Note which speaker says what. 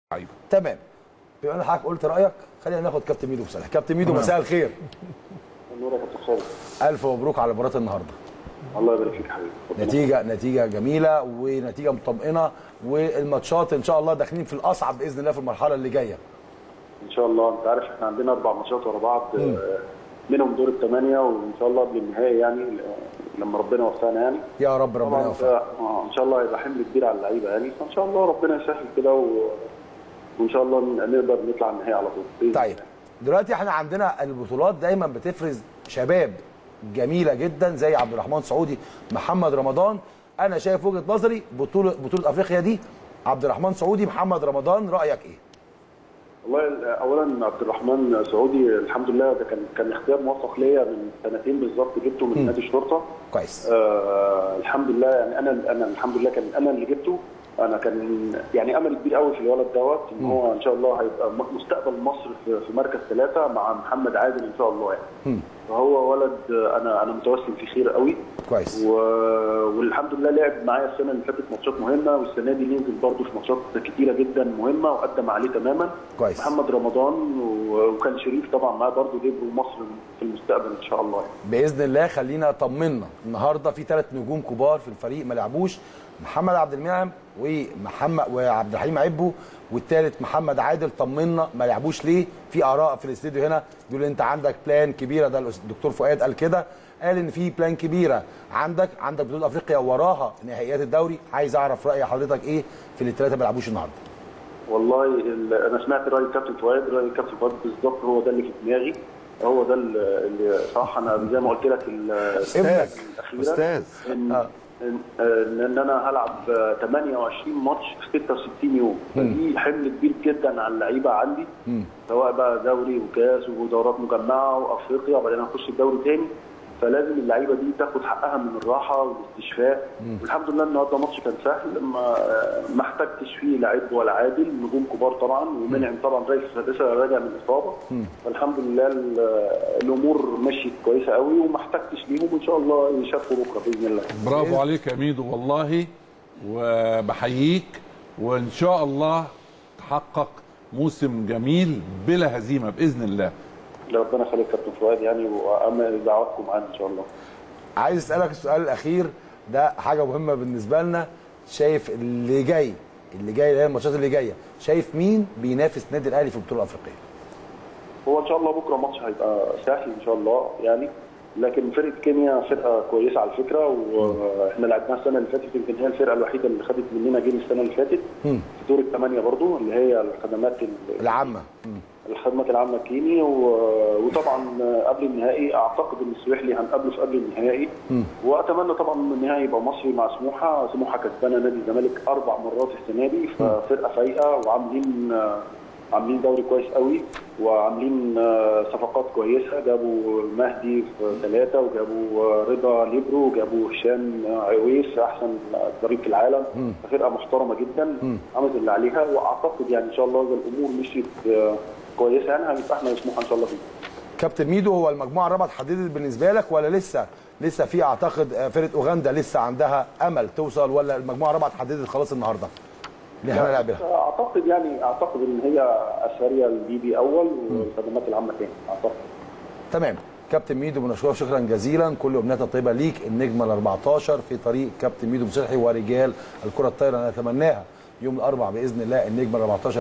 Speaker 1: لعيبه
Speaker 2: تمام بما ان حضرتك قلت رايك خلينا ناخد كابتن ميدو بصالح كابتن ميدو مساء الخير
Speaker 3: النور يا كابتن خالد
Speaker 2: الف مبروك على مباراه النهارده
Speaker 3: الله يبارك فيك حبيبي
Speaker 2: نتيجه نتيجه جميله ونتيجه مطمئنه والماتشات ان شاء الله داخلين في الاصعب باذن الله في المرحله اللي جايه
Speaker 3: ان شاء الله انت عارف احنا عندنا اربع ماتشات ورا بعض آه، منهم دور الثمانيه وان شاء الله قبل النهائي يعني آه، لما ربنا وفقنا يعني
Speaker 2: يا رب ربنا
Speaker 3: طبعا
Speaker 2: يوفقك
Speaker 3: ده- آه، ان شاء الله هيبقى حمل كبير على اللعيبه يعني فان شاء الله ربنا يسهل كده و... وان شاء الله نقدر نطلع النهائي على طول بإذن
Speaker 2: طيب
Speaker 3: الله.
Speaker 2: دلوقتي احنا عندنا البطولات دايما بتفرز شباب جميله جدا زي عبد الرحمن سعودي محمد رمضان انا شايف وجهه نظري بطوله بطوله افريقيا دي عبد الرحمن سعودي محمد رمضان رايك ايه
Speaker 3: والله اولا عبد الرحمن سعودي الحمد لله ده كان كان اختيار موفق ليا من سنتين بالظبط جبته من نادي الشرطه
Speaker 2: كويس
Speaker 3: آه الحمد لله يعني انا انا الحمد لله كان انا اللي جبته انا كان يعني امل كبير قوي في الولد دوت ان هو ان شاء الله هيبقى م- مستقبل مصر في, في مركز ثلاثه مع محمد عادل ان شاء الله يعني فهو ولد آه، انا انا متوسم فيه خير قوي
Speaker 2: كويس
Speaker 3: و... والحمد لله لعب معايا السنه اللي فاتت ماتشات مهمه والسنه دي نزل برضه في ماتشات كتيره جدا مهمه وقدم عليه تماما
Speaker 2: كويس.
Speaker 3: محمد رمضان و... وكان شريف طبعا معاه برضه ليبرو مصر في المستقبل ان شاء الله يعني.
Speaker 2: باذن الله خلينا طمنا النهارده في ثلاث نجوم كبار في الفريق ما لعبوش محمد عبد المنعم ومحمد وعبد الحليم عبو والثالث محمد عادل طمنا ما لعبوش ليه في اراء في الاستديو هنا بيقول انت عندك بلان كبيره ده الأس- الدكتور فؤاد قال كده قال ان في بلان كبيره عندك عندك بطوله افريقيا وراها نهائيات الدوري عايز اعرف راي حضرتك ايه في اللي الثلاثه ما لعبوش النهارده
Speaker 3: والله ال... انا سمعت راي الكابتن فؤاد راي الكابتن فؤاد بالظبط هو ده اللي في دماغي هو ده ال- اللي صح انا زي ما قلت لك ال-
Speaker 2: ابنك
Speaker 3: الاخيره
Speaker 1: استاذ
Speaker 3: ان
Speaker 2: آه.
Speaker 3: ان ان انا هلعب 28 ماتش في 66 يوم فدي حمل كبير جدا على اللعيبه عندي سواء بقى دوري وكاس ودورات مجمعه وافريقيا وبعدين هنخش الدوري تاني فلازم اللعيبه دي تاخد حقها من الراحه والاستشفاء والحمد لله النهارده ماتش كان سهل ما ما احتجتش فيه لعيب ولا عادل نجوم كبار طبعا ومنعم طبعا رئيس السادسه راجع من الاصابه فالحمد لله ال- الامور مشيت كويسه قوي وما احتجتش ليهم وان شاء الله يشاركوا بكره باذن الله
Speaker 1: برافو عليك يا ميدو والله وبحييك وان شاء الله تحقق موسم جميل بلا هزيمه باذن الله
Speaker 3: ربنا يخليك كابتن فؤاد يعني وامل دعواتكم معانا ان شاء الله
Speaker 2: عايز اسالك السؤال الاخير ده حاجه مهمه بالنسبه لنا شايف اللي جاي اللي جاي اللي هي الماتشات اللي جايه شايف مين بينافس النادي الاهلي في البطوله الافريقيه
Speaker 3: هو ان شاء الله بكره ماتش هيبقى سهل ان شاء الله يعني لكن فرقه كينيا فرقه كويسه على فكره واحنا لعبناها السنه اللي فاتت يمكن هي الفرقه الوحيده اللي خدت مننا جيل السنه اللي فاتت في دور الثمانيه برضو اللي هي الخدمات ال-
Speaker 2: العامه مم.
Speaker 3: الخدمات العامه الكيني و- وطبعا قبل النهائي اعتقد ان السويحلي هنقابله في قبل النهائي واتمنى طبعا ان النهائي يبقى مصري مع سموحه سموحه كسبانه نادي الزمالك اربع مرات السنه دي ففرقه فايقه وعاملين عاملين دوري كويس قوي وعاملين صفقات كويسه جابوا مهدي في ثلاثه وجابوا رضا ليبرو وجابوا هشام عويس احسن ضريب في العالم فرقه محترمه جدا عملت اللي عليها واعتقد يعني ان شاء الله اذا الامور مشيت آه، كويسه يعني هنبقى احنا مسموح ان شاء الله فيه
Speaker 2: كابتن ميدو هو المجموعه الرابعه اتحددت بالنسبه لك ولا لسه لسه في اعتقد آه، فرقه اوغندا لسه عندها امل توصل ولا المجموعه الرابعه اتحددت خلاص النهارده اللي احنا هنلعبها
Speaker 3: اعتقد يعني اعتقد ان هي اسفاريا الليبي اول والخدمات العامه ثاني اعتقد
Speaker 2: تمام كابتن ميدو بنشكرك شكرا جزيلا كل امنيات الطيبه ليك النجمه ال 14 في طريق كابتن ميدو مسلحي ورجال الكره الطايره نتمناها يوم الاربعاء باذن الله النجمه ال 14